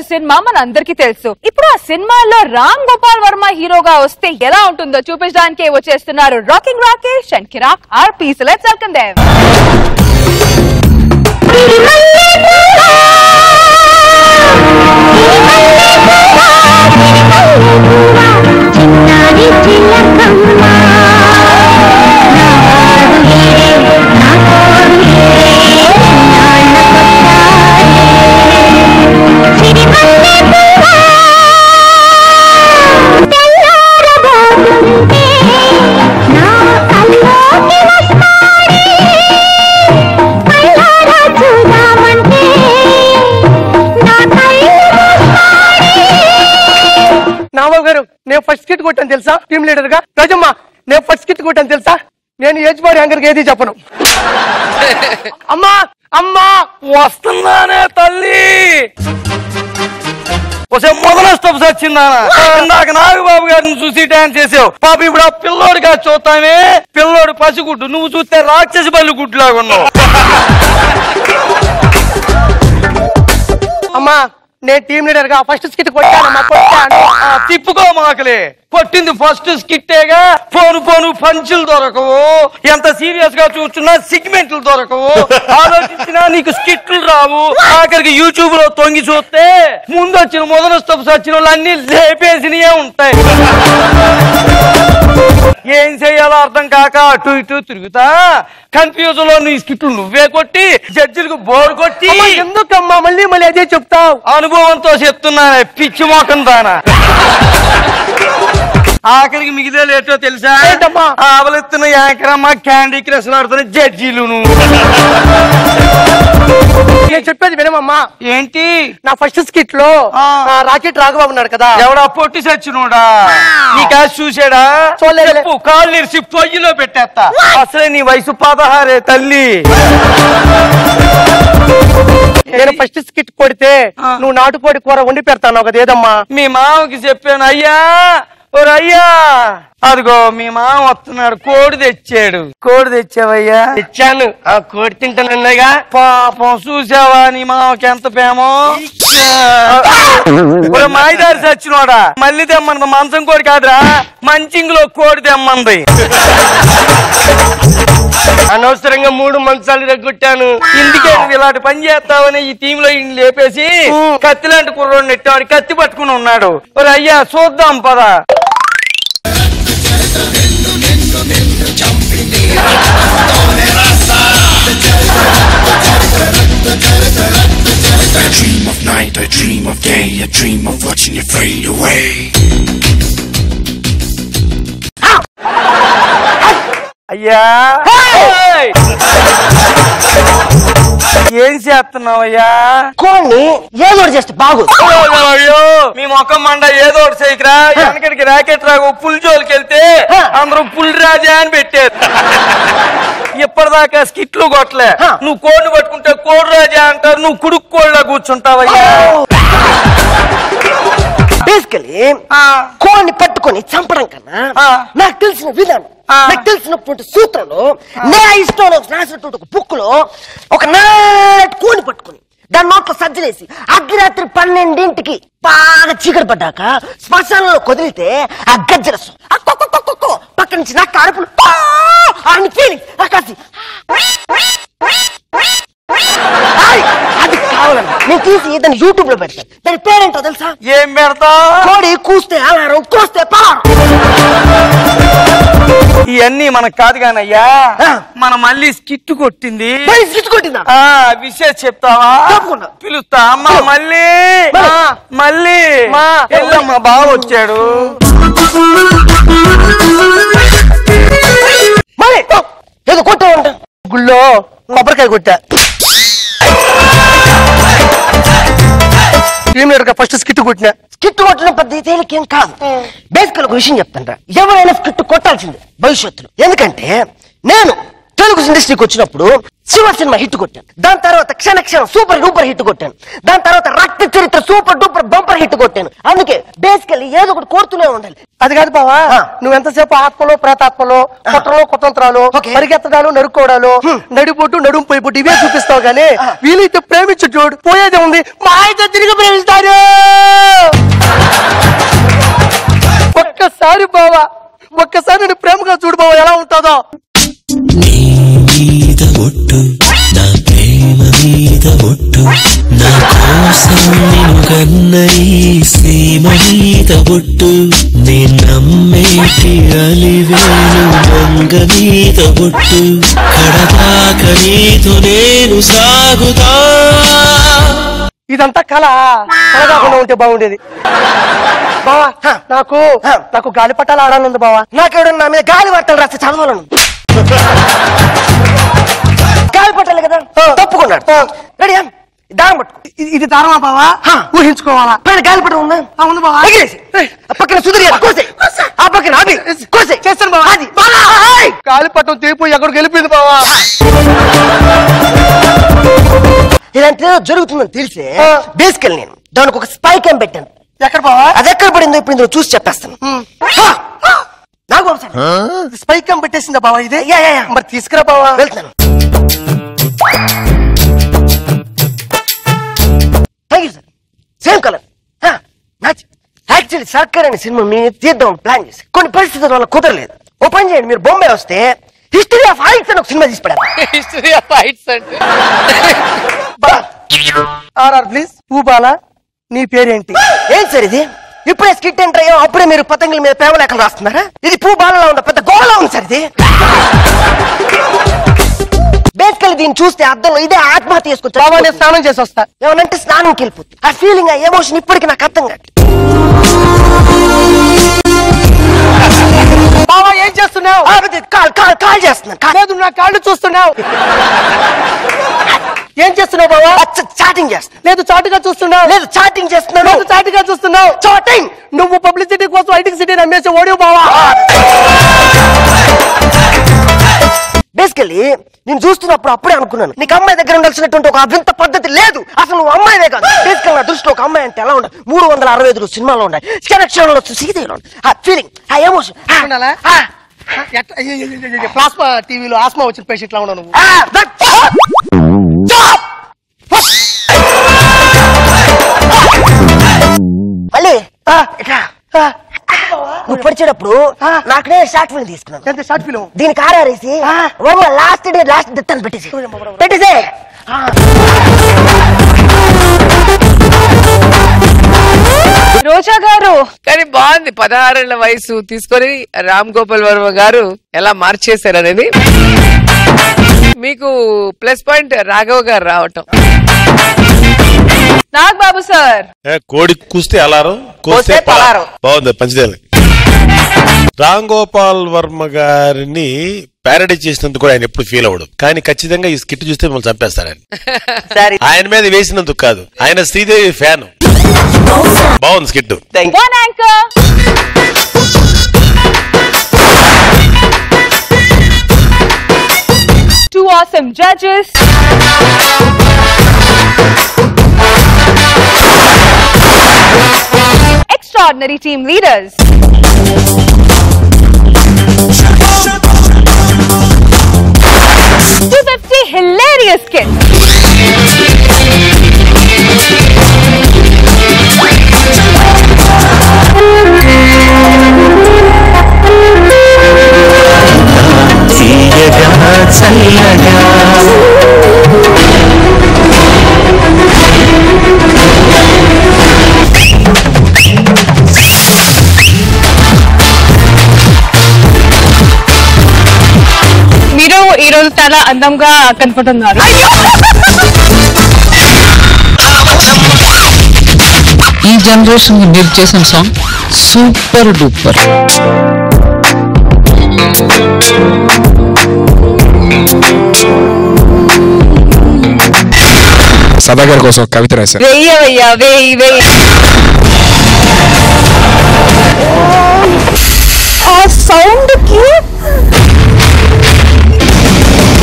Cinema మన అందరికీ తెలుసు ఇప్పుడు ఆ సినిమాలో రామ్ గోపాల్ వర్మ హీరోగా వస్తే ఎలా ఉంటుందో చూపించడానికి వచ్చేస్తున్నారు rocking Rakesh and Kiraak R P let's welcome Dev చిన్నారి చిలకమ్మ నాడు ఏ నా తోడు ఏ నాళ్ళకొచ్చాయే సిరిమల్లె పువ్వా తెల్లారబోతుంటే నా కల్లోకి వస్తాడే కళ్ళారా చూద్దామంటే నా కళ్ళు మూస్తాడే నామల్ గారు నేను ఫస్ట్ కిట్ కొట్టాను తెలుసా టీమ్ లీడర్ గా రాజమ్మ నేను ఫస్ట్ కిట్ కొట్టాను తెలుసా నేను ఏజ్ బాడీ యాంకర్ ఏది చెప్పను అమ్మా అమ్మా వస్తున్నానే తల్లి ఒసే మొదల స్టెప్స్ వచ్చిందానా ఇందాక నాగబాబు గారిని చూసి డాన్స్ చేసావు పాప ఇప్పుడు ఆ పిల్లోడిగా చూస్తామే పిల్లోడు పసిగుడ్డు నువ్వు చూస్తే రాక్షసి బల్లి గుడ్డు లాగా ఉన్నావు అమ్మా నేను టీమ్ లీడర్ గా ఫస్ట్ స్కిట్ కొట్టానమ్మా కొట్టాను ఆ, తిప్పుకో మాకలే కొట్టింది ఫస్ట్ స్కిట్టేగా పోను పోను పంచులు దొరకవు ఎంత సీరియస్ గా చూస్తున్నా సిగ్మెంట్లు దొరకవు ఆలోచించినా నీకు స్కిట్లు రావు ఆఖరికి యూట్యూబ్ లో తొంగి చూస్తే ముందు వచ్చిన మొదలు స్టెప్స్ వచ్చిన వాళ్ళు అన్ని లేపేసినయే ఉంటాయి ఏం చెయ్యాలో అర్థం కాక అటు ఇటు తిరుగుతా కన్ఫ్యూజ్ లో నీ స్కిట్లు నువ్వే కొట్టి జడ్జిలకు బోర్ కొట్టి అమ్మా, ఎందుకమ్మా మళ్ళీ మళ్ళీ అదే చెప్తావు అనుభవంతో చెప్తున్నా పిచ్చి మోకం దానా ఆఖరికి మిగిలే లేటో తెలుసా ఏంటమ్మా? ఆవలెత్తున్న యాంకరమ్మ క్యాండీ క్రష్ ఆడుతున్న జడ్జీలు నేను చెప్పేది వినమమ్మా ఏంటి నా ఫస్ట్ స్కిట్ లో ఆ. ఆ, రాకెట్ రాఘబాబు ఉన్నాడు కదా ఎవడా పొట్టి సచ్చినోడా నీ కాదు చూసాడా చూడలేదు. చెప్పు కాళ్ళు ఇరిసి పొయ్యిలో పెట్టేస్తా అసలే నీ వయసు పదహారే తల్లి నేను ఫస్ట్ స్కిట్ కొడితే ఆ. నువ్వు నాటుకోడి కూర వండి పెడతాను కదా ఏదమ్మా మీ మామకి చెప్పాను అయ్యా ఓరు అయ్యా అదిగో మీ మామ వస్తున్నాడు కోడి తెచ్చాడు కోడి తెచ్చావయ్యా ఇచ్చాను ఆ కోడి తింటానన్నాగా పాపం చూసావా నీ మామకి ఎంత ప్రేమో ఇప్పుడు మాయదారి చచ్చినోడా మళ్ళీ తెమ్మన్నది మంచం కోడి కాదురా మంచింగులో కోడి తెమ్మంది అనవసరంగా మూడు మంచాలు తగ్గొట్టాను ఇందుకే నువ్వు ఇలాంటి పని చేస్తావని ఈ టీమ్ లో ఈయన లేపేసి కత్తి లాంటి కుర్రోడు నెట్టాడు కత్తి పట్టుకుని ఉన్నాడు ఒరే అయ్యా చూద్దాం పదా I dream of night, I dream of day, I dream of watching you fade away. అయ్యా ఏయ్! ఏం చేస్తున్నావయ్యా కోడిని ఏదో ఒకటి చేస్తే బాగు అయ్యో, అయ్యో మీ మొఖం మండ ఏదో ఒకటి చేయకరా వెనకడికి రాకెట్ రాకు పుల్ జోలికి వెళ్తే అందరూ పుల్ రాజా అని పెట్టారు ఇప్పటిదాకా స్కిట్లు కొట్టలే నువ్వు కోడిని పట్టుకుంటే కోడి రాజా అంటారు నువ్వు కుడుకు కోళ్ళ కూర్చుంటావయ్యా బేసికలీ ఆ. కోడిని పట్టుకొని చంపడం కన్నా ఆ. నాకు తెలిసిన విధానం ఆ. నాకు తెలిసినటువంటి సూత్రంలో నే ఇష్టం రాసినటువంటి ఒక బుక్ లో ఒక నాటి కోడిని పట్టుకొని దాని నోట్లో సజ్జలేసి అర్ధరాత్రి పన్నెండింటికి బాగా చీకటి పడ్డాక శ్మశానంలో కుదిరితే ఆ గజ్జరసం ఆ కొక్క కొక్క కొక్క పక్క నుంచి నాకు అరుపులు పా! అని ఫీలింగ్ కాసి అది కావాలన్నా నేను తీసి దాన్ని యూట్యూబ్ లో పెడతాను దాని పేరేంటో తెలుసా ఏం పెడతా కోడి కూస్తే అలారం కోస్తే పలారం ఇవన్నీ మనకు కాదు కానయ్యా ఆ. మన మళ్ళీ స్కిట్ కొట్టింది మరి స్కిచ్ కొట్టిందా ఆ విషయం చెప్తావా తప్పకుండా. పిలుస్తా అమ్మా మళ్ళీ మరి. ఆ, మళ్ళీ మా. ఎల్లమ్మ బావ వచ్చాడు మరి ఓ, ఏదో కొట్టావంట గుళ్ళో కొబ్బరికాయ కొట్టా టీమ్ లీడర్ ఫస్ట్ స్కిట్ కొట్టినా స్కిట్ కొట్టడం పెద్ద తేలికేం కాదు బేసికల్ ఒక విషయం చెప్తాను ఎవరైనా స్కిట్ కొట్టాల్సిందే భవిష్యత్తులో ఎందుకంటే నేను తెలుగు ఇండస్ట్రీకి వచ్చినప్పుడు శివ సినిమా హిట్ కొట్టాను దాని తర్వాత క్షణ క్షణం సూపర్ డూపర్ హిట్ కొట్టాను దాని తర్వాత రక్త చరిత్ర సూపర్ డూపర్ బంపర్ హిట్ కొట్టాను అందుకే బేసికల్లీ ఏదో ఒకటి కోరుతూనే ఉండాలి అది కాదు బావా ఆ. నువ్వు ఎంతసేపు ఆత్మలో ప్రేతాత్మలో కుట్రలో కుతంత్రాలు ఓకే. పరిగెత్తడాలు నరుక్కోవడాలు నడిపోటు నడుము పోయిపోటు ఇవే చూపిస్తావు గానీ వీలైతే ప్రేమించు చూడు పోయేదే ఉంది మా అయితే తిరిగి ప్రేమిస్తారు ఒక్కసారి బావా ఒక్కసారి నేను ప్రేమగా చూడు బావా ఎలా ఉంటుందో నీ మీద ఒట్టు నా ప్రేమ మీద ఒట్టు నా కోసం నేను కన్న ఈ సీమ మీద ఒట్టు నే నమ్మేటి అలివేలు మంగ మీద ఒట్టు కడదాక నీతో నేను సాగుతా ఇదంతా కళ కళ కాకుండా ఉంటే బాగుండేది బావా నాకు నాకు గాలిపటాలు ఆడాలనుంది బావా నాకెవడన్నా నా మీద గాలి వార్తలు రాస్తే చదవాలను గాలి పట్టాలి కదా తప్పుకున్నాడు రెడీ దారం పట్టుకో ఇది- ఇది దారమా బావా హా. ఊహించుకోవాలా పైన గాలి పట్టం ఉందా అవును బావా ఎగిరేసి. ఆ పక్కన సుధీర్ కోసే ఆ పక్కన అభి కోసే చేస్తాను బావా అది బాగా, హాయ్. గాలిపటం తీపు ఎక్కడికి వెళ్ళిపోయింది బావా ఇలాంటి ఏదో జరుగుతుందని తెలిసే ఆ. బేసికల్ నేను దానికి ఒక స్పై క్యామ్ పెట్టాను ఎక్కడ బావా అది ఎక్కడ పడిందో ఇప్పుడు ఇందులో చూసి చెప్పేస్తాను హా. నాకు పంపించండి. స్పైక్ కం పెట్టేసిందా బావా ఇది యా, యా, యా. మరి తీసుకురా బావా వెళ్తున్నాను thank you sir same colour actually Sarkar అనే సినిమా మేము తీద్దాం ప్లాన్ చేసి కొన్ని పరిస్థితుల వల్ల కుదరలేదు ఓ పని చేయండి మీరు బొంబాయి వస్తే హిస్టరీ ఆఫ్ హైట్స్ అని ఒక సినిమా తీసి పడారు హిస్టరీ ఆఫ్ హైట్స్ అంటే ఆర్ఆర్ ప్లీజ్ ఊ బాలా నీ పేరేంటి ఏం సార్ ఇది ఇప్పుడే స్కిట్ ఎంటర్ అయ్యాం అప్పుడే మీరు పతంగుల మీద ప్రేమ లేఖలు రాస్తున్నారా ఇది పూ బాలలో ఉన్న పెద్ద గోళ ఉంది సార్ ఇది బేసికల్ దీన్ని చూస్తే అర్థంలో ఇదే ఆత్మహత్య బావా నేను చేసుకొచ్చా స్నానం చేసి వస్తా ఏమనంటే స్నానంకి వెళ్ళిపోతుంది ఆ ఫీలింగ్ ఆ ఎమోషన్ ఇప్పటికి నాకు అర్థం కాదు బావా ఏం చేస్తున్నావు కాల్ కాల్ కాల్ చేస్తున్నాను కాల్ లేదు నా కాళ్ళు చూస్తున్నావు ఏం చేస్తున్నావు బావా చాటింగ్ చేస్తున్నాను లేదు చాటుగా చూస్తున్నావు లేదు చాటింగ్ చేస్తున్నాను లేదు చాటుగా చూస్తున్నావు చాటింగ్ నువ్వు పబ్లిసిటీ కోసం ఐటింగ్ సిటీ నమ్మేసి ఓడివు బావా బేసికల్లీ నేను చూస్తున్నప్పుడు అప్పుడే అనుకున్నాను నీకు అమ్మాయి దగ్గర ఉండాల్సినటువంటి ఒక వింత పద్ధతి లేదు అసలు నువ్వు అమ్మాయివే కాదు బేసికల్ నా దృష్టిలో ఒక అమ్మాయి అంటే ఎలా ఉండాలి మూడు వందల అరవై ఐదు సినిమాలో ఉండాలి క్షణక్షణంలో సీతలో ఆ ఫీలింగ్ ఆ ఎమోషన్ ఉండాలా? ఎట్ట- అయ్య, అయ్య, అయ్య, అయ్య, ప్లాస్మా టీవీలో ఆస్మా వచ్చిన పేషెంట్ లా ఉన్నావు నువ్వు మళ్ళీ ఇట్లా నువ్వు పడిచేటప్పుడు నాకునే షార్ట్ ఫిల్మ్ తీసుకున్నాను ఎంత షార్ట్ ఫిల్మ్ దీనికి ఆర్ఆర్ఏసి లాస్ట్ డే లాస్ట్ డెత్ అని పెట్టేసి పెట్టేసే రోజా గారు కానీ బాగుంది పదహారేళ్ల వయసు తీసుకొని రామ్ గోపాల్ వర్మ గారు ఎలా మార్చేశారు అనేది మీకు ప్లస్ పాయింట్ రాఘవ్ గారు రావటం నాగ్ బాబు సార్ ఏ, కోడి కూస్తే అలారం కోస్తే కోస్తే పలారం. పలారం బాగుంది పంచదేవి రామ్ గోపాల్ వర్మ గారిని ప్యారడీ చేసినందుకు కూడా ఆయన ఎప్పుడు ఫీల్ అవ్వడు కానీ ఖచ్చితంగా ఈ స్కిట్ చూస్తే మిమ్మల్ని చంపేస్తారు ఆయన సరే ఆయన మీద వేసినందుకు కాదు ఆయన శ్రీదేవి ఫ్యాన్ బాగుంది skit one anchor Two awesome judges. Extraordinary team leaders. Two fifty hilarious skits. తీయగా చల్లగా మీరు ఈ రోజు చాలా అందంగా కనపడుతున్నారు ఈ జనరేషన్ మీరు చేసిన సాంగ్ సూపర్ డూపర్ సదాగర్ కోసం ఒక కవిత రాశారు వెయ్యవయ్యా వెయ్యి వెయ్యి ఆ సౌండ్ కి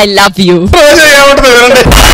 ఐ లవ్ యూ రోజా ఏమంటుందో వినండి